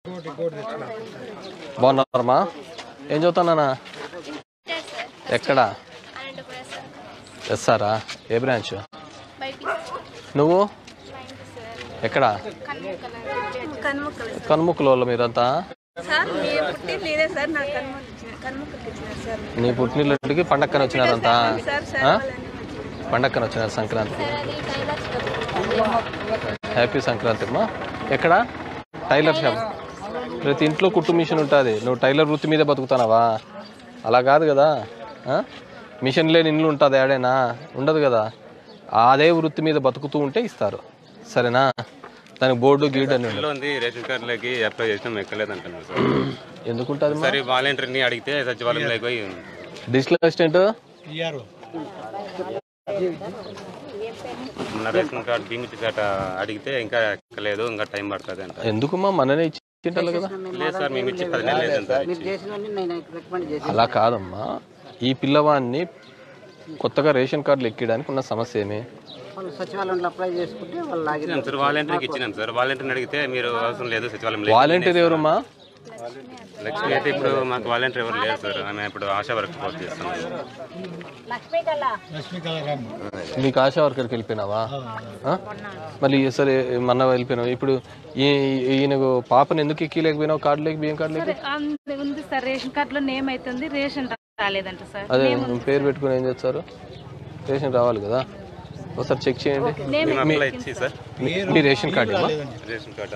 బాగున్నారమ్మా ఏం చదువుతున్నానా inter sir ఎక్కడ అనంతపురం సార్ ఎస్సారా ఏ బ్రాంచ్ బైపీసీ నువ్వు నైన్త్ సార్ ఎక్కడ కన్ముక్కలు కన్ముక్కలు కన్ముక్కుల వాళ్ళు మీరంతా సార్ మీరు పుట్టి లేదే సార్ నాకు కన్ముక్కలు ఇచ్చిన కన్ముక్కలకి ఇచ్చినారు సార్ నీ పుట్టినీళ్ళకి పండక్కన వచ్చినారంతా సార్ సార్ ఆ? వాళ్ళని వచ్చి- పండక్కన వచ్చినారు సంక్రాంతి సార్ అది టైలర్స్ హ్యాపీ సంక్రాంతి అమ్మా ఎక్కడ టైలర్ షాప్ ప్రతి ఇంట్లో కుట్టు మిషన్ ఉంటుంది నువ్వు టైలర్ వృత్తి మీద బతుకుతున్నావా అలా కాదు కదా ఆ? మిషన్ లేని ఇల్లు ఉంటుంది ఏడైనా ఉండదు కదా అదే వృత్తి మీద బతుకుతూ ఉంటే ఇస్తారు సరేనా దానికి బోర్డు గీడు అని ఉండదు లో ఉంది రేషన్ కార్డులకి అప్లై చేసినాం ఎక్కలేదు అంటున్నారు సార్ ఎందుకు ఉంటుంది సరే వాలంటీర్ని అడిగితే సచివాలయంలోకి పోయి డిజిటల్ అసిస్టెంట్ మన రేషన్ కార్డు భీమిటి గట అడిగితే ఇంకా ఎక్కలేదు ఇంకా టైం పడుతుంది అంట ఎందుకుమా మననే ఇచ్చింటారు కదా లేదు సార్ మేము ఇచ్చి పది నెలలు లేదు సార్ ఇచ్చి. చేసినవన్నీ నేను రికమెండ్ చేసి అలా కాదమ్మా ఈ పిల్లవాడిని కొత్తగా రేషన్ కార్డులు ఎక్కడానికి ఉన్న సమస్య ఏమి వాళ్ళు సచివాలయంలో అప్లై చేసుకుంటే వాళ్ళు లాగిన్ ఇచ్చినాం సార్ వాలంటీర్కి ఇచ్చినాం సార్ వాలంటీర్ని అడిగితే మీరు అవసరం లేదు సచివాలయం లేదు వాలంటీర్ ఎవరమ్మా లక్ష్మి అయితే ఇప్పుడు మాకు వాలంటీర్ ఎవరు లేరు సార్ ఆమె ఇప్పుడు ఆశా వర్క్ పోస్ట్ చేస్తాం నీకు ఆశా వర్కర్కి వెళ్ళిపోయినావా ఆ? మళ్ళీ సరే మొన్న వెళ్ళిపోయినావు ఇప్పుడు ఈ- ఈయనకు పాపను ఎందుకు ఎక్కిలేకపోయినావు కార్డు లేక బియ్యం కార్డు లేక అంది ఉంది సార్ రేషన్ కార్డులో నేమ్ అవుతుంది రేషన్ రాలేదంట సార్ అదే పేరు పెట్టుకుని ఏం చేస్తారు రేషన్ రావాలి కదా ఒకసారి చెక్ చేయండి మేము అప్లై ఇచ్చి సార్ మీ- మీ రేషన్ కార్డు ఇవ్వ రేషన్ కార్డు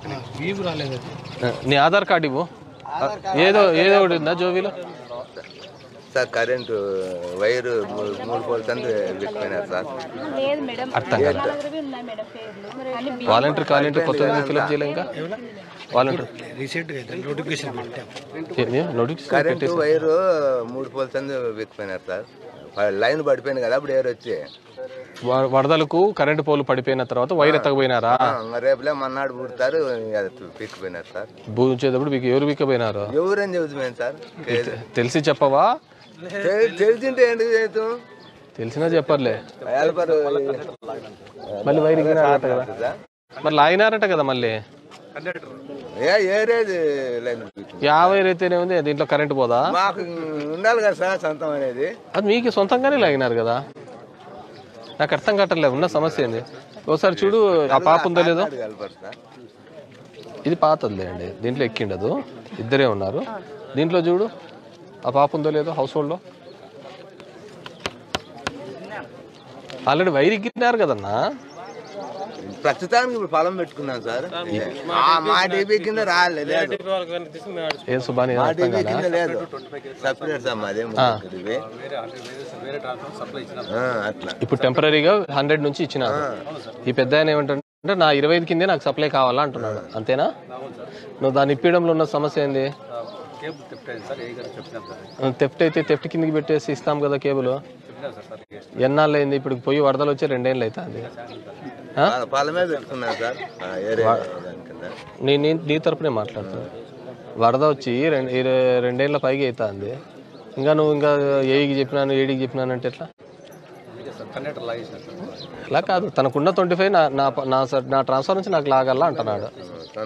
నీ ఆధార్ కార్డు ఇవ్వు ఏదో ఏదో ఒకటి ఉందా జోబీలో సార్ కరెంటు వైరు మూ- మూడు పోల్ తండ్రి పెట్టిపోయినారు సార్ లేదు మేడం అర్థం కదా దగ్గరవి ఉన్నాయి మేడం పేర్లు అని బి- వాలంటీర్ కావాలంటే కొత్తగా ఫిల్అప్ చేయలే ఇంకా వాలంటీర్ నోటిఫికేషన్ కరెంటు వైరు మూడు పోల్ తండ్రి పెట్టిపోయినారు సార్ వా- లైన్ పడిపోయింది కదా అప్పుడు ఎవరు వచ్చి వ- వరదలకు కరెంటు పోలు పడిపోయిన తర్వాత వైర్ ఎత్తకపోయినారా ఆ, ఇంకా రేపులే మన్నాడు పుడతారు అది పీక్కిపోయినారు సార్ భూమించేటప్పుడు మీకు ఎవరు బిక్కపోయినారు ఎవరని చెబుతున్నాను సార్ తెలిసి చెప్పవా తె- తెలిసింటే ఎందుకు చేస్తాం తెలిసినా చెప్పర్లే హెల్పర్ మళ్ళీ వైర్ ఎగినారట కదా మరి లాగినారట కదా మళ్ళీ ఏ ఏరేది లైన్ పీక్కింది. యా వైర్ అయితేనే ఉంది దీంట్లో కరెంటు పోదా మాకు ఉండాలి కదా సార్ సొంతం అనేది అది మీకు సొంతంగానే లాగినారు కదా నాకు అర్థం కట్టలే ఉన్న సమస్య ఏంది ఒకసారి చూడు ఆ పాప ఉందో లేదో హెల్పర్ సార్ ఇది పాతదిలే అండి దీంట్లో ఎక్కిండదు ఇద్దరే ఉన్నారు దీంట్లో చూడు ఆ పాప ఉందో లేదో హౌస్ హోల్డ్లో ఆల్రెడీ వైర్ ఎక్కినారు కదన్నా ప్రస్తుతానికి ఇప్పుడు పొలం పెట్టుకున్నాం సార్ ఆ, మా డీబీ కింద రాలేదు లేదు ఏ సుబాని మా అర్థం డీబీ కాదా కింద లేదు సపరేట్ సార్ మాదే ఇది అట్లా ఇప్పుడు టెంపరీగా హండ్రెడ్ నుంచి ఇచ్చినారు ఈ పెద్ద ఆయన ఏమంటాడంటే నా ఇరవై ఐదు కిందే నాకు సప్లై కావాలా అంటున్నాడు అంతేనా నువ్వు దాన్ని ఇప్పించడంలో ఉన్న సమస్య ఏంది తెఫ్ట్ అయితే తెఫ్ట్ కిందకి పెట్టేసి ఇస్తాం కదా కేబుల్ ఎన్నాళ్ళు అయింది ఇప్పుడు పోయి వరదలు వచ్చి రెండేళ్ళు అవుతుంది ఆ? పొల- పొలమే పెట్టుకున్నాం సార్ ఆ, ఏరే దాని కింద నీ నీ నీ తరపునే మాట్లాడుతున్నా వరద వచ్చి రెండు ఇర- రెండేళ్ల పైకి అవుతుంది ఇంకా నువ్వు ఇంకా ఏడికి చెప్పినాను ఏడికి చెప్పినాను అంటే ఎట్లా అలా కాదు తనకున్న ట్వంటీ ఫైవ్ నా నా నా సర్- నా ట్రాన్స్ఫర్ నుంచి నాకు లాగల్లా అంటున్నాడు